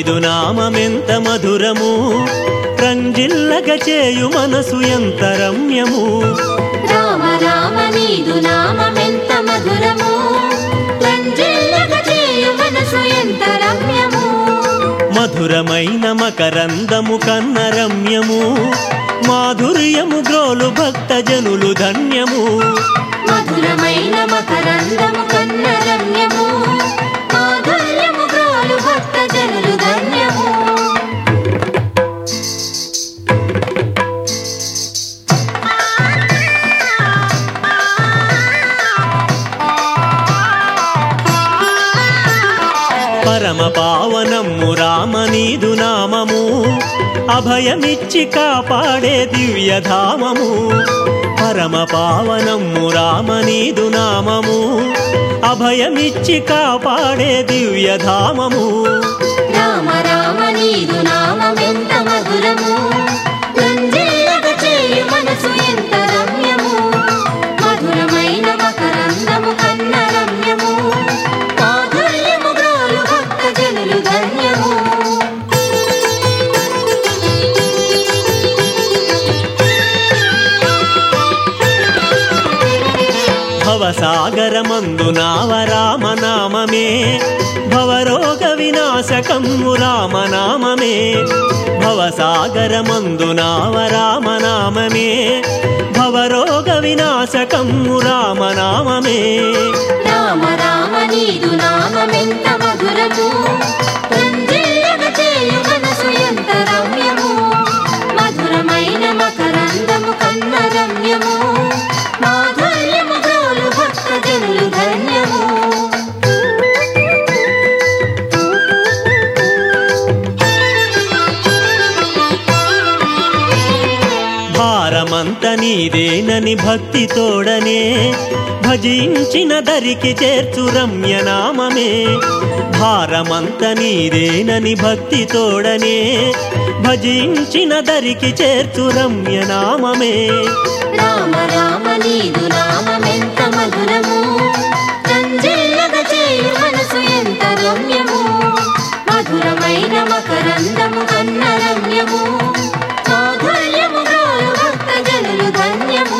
నీదు నామమెంత మధురము రంజిల్లగ చేయు మనసు ఎంత రమ్యము రామ రామ నీదు నామమెంత మధురము రంజిల్లగ చేయు మనసు ఎంత రమ్యము మధురమైన మకరందము కన్న రమ్యము మాధుర్యము గ్రోలు భక్త జనులు ధన్యము మధురమైన మకరందము కన్న రమ్యము మాధుర్యము గ్రోలు భక్త జనులు ధన్యము పరమ పావనము రామ నీదు నామము అభయమిచ్చి కాపాడే దివ్యధామము పరమ పావనము రామ నీదు నామము అభయమిచ్చి కాపాడే దివ్యధామము రామ రామ నీదు నామమెంత మధురము రంజిల్లగ చేయు మనసు ఎంత రమ్యము మధురమైన మకరందము కన్న రమ్యము మాధుర్యము గ్రోలు భక్త జనులు ధన్యము భవసాగరమందు నావరామ నామమే భవరోగ వినాశకము రామనామమే భవసాగరమందు నావరామ నామమే భవరోగ వినాశకము రామనామమే రామ రామ నీదు నామమెంత మధురము రంజిల్లగ చేయు మనసు ఎంత రమ్యము మధురమైన మకరందము కన్న రమ్యము మాధుర్యము గ్రోలు భక్త జనులు ధన్యము భారమంత నీదేనని భక్తి తోడనే భజించిన దరికి చేర్చు రమ్యనామమే భారమంత నీదేనని భక్తి తోడనే భజించిన దరికి చేర్చు రమ్యనామమే రామ రామ నీదు నామమెంత మధురము రంజిల్లగ చేయు మనసు ఎంత రమ్యము మధురమైన మకరందము కన్న రమ్యము మాధుర్యము గ్రోలు భక్త జనులు ధన్యము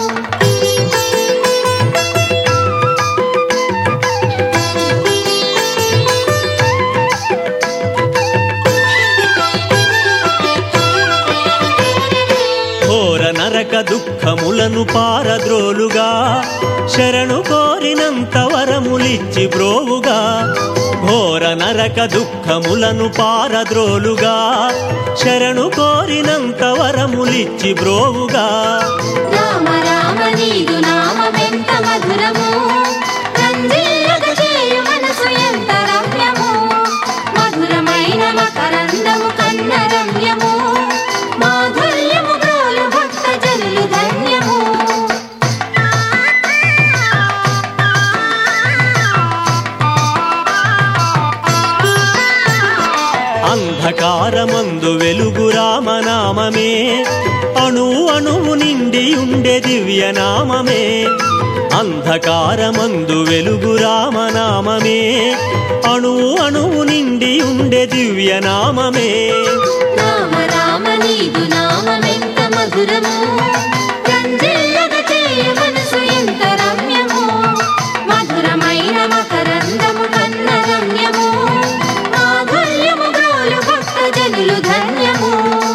ఘోర నరక దుఃఖములను పారద్రోలుగా శరణు కోరినంత వరములిచ్చి బ్రోవుగా ఘోర నరక దుఃఖములను పారద్రోలుగా శరణు కోరినంత వరములిచ్చి బ్రోవుగా రామ రామ నీదు నామమెంత మధురము రంజిల్లగ చేయు మనసు ఎంత రమ్యము మధురమైన మకరందము కన్న రమ్యము మాధుర్యము గ్రోలు భక్త జనులు ధన్యము అంధకారమందు వెలుగు రామనామమే అణు అణువు నిండి ఉండే దివ్యనామమే అంధకారమందు వెలుగు రామనామమే అణు అణువు నిండి ఉండే దివ్యనామమే రామ రామ నీదు నామమెంత మధురము రంజిల్లగ చేయు మనసు ఎంత రమ్యము మధురమైన మకరందము కన్న రమ్యము మాధుర్యము గ్రోలు భక్త జనులు ధన్యము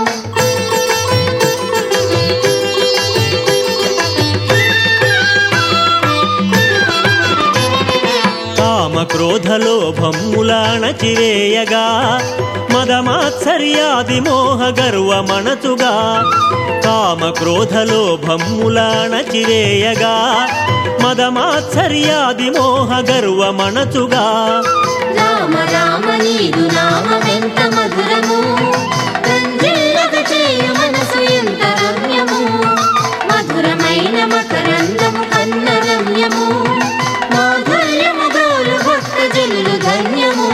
కామ క్రోధ లోభముల అణచివేయగా మదమాత్సర్యాది మోహ గర్వ మణచుగా కామ క్రోధ లోభముల అణచివేయగా మదమాత్సర్యాది మోహ గర్వ మణచుగా రామ రామ నీదు నామమెంత మధురము రంజిల్లగ చేయు మనసు ఎంత రమ్యము మధురమైన మకరందము కన్న రమ్యము మాధుర్యము గోలు భక్త జనులు ధన్యము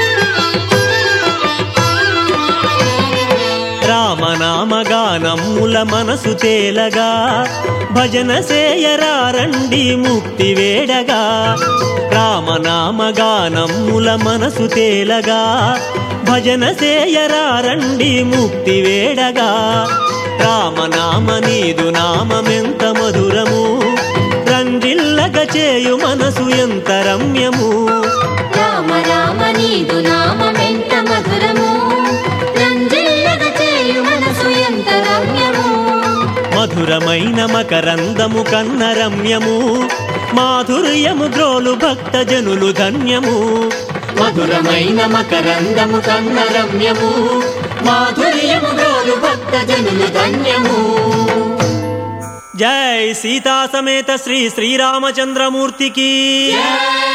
రామనామగానముల భమ్ముల మనసు తేలగా భజన సేయరారండి ముక్తి వేడగా రామనామగానమ్ముల మనసు తేలగా భజన సేయరారండి ముక్తి వేడగా రామనామ నీదు నామమెంత మధురము రంజిల్లగ చేయు మనసు ఎంత రమ్యము రామ రామ నీదు నామమెంత మధురము రంజిల్లగ చేయు మనసు ఎంత రమ్యము మధురమైన మకరందము కన్న రమ్యము మాధుర్యము గ్రోలు భక్త జనులు ధన్యము మధురమైన మకరందము కన్న రమ్యము మాధుర్యము గోలు భక్త జనులు ధన్యము జై సీతా సమేత శ్రీ శ్రీరామచంద్రమూర్తికి జై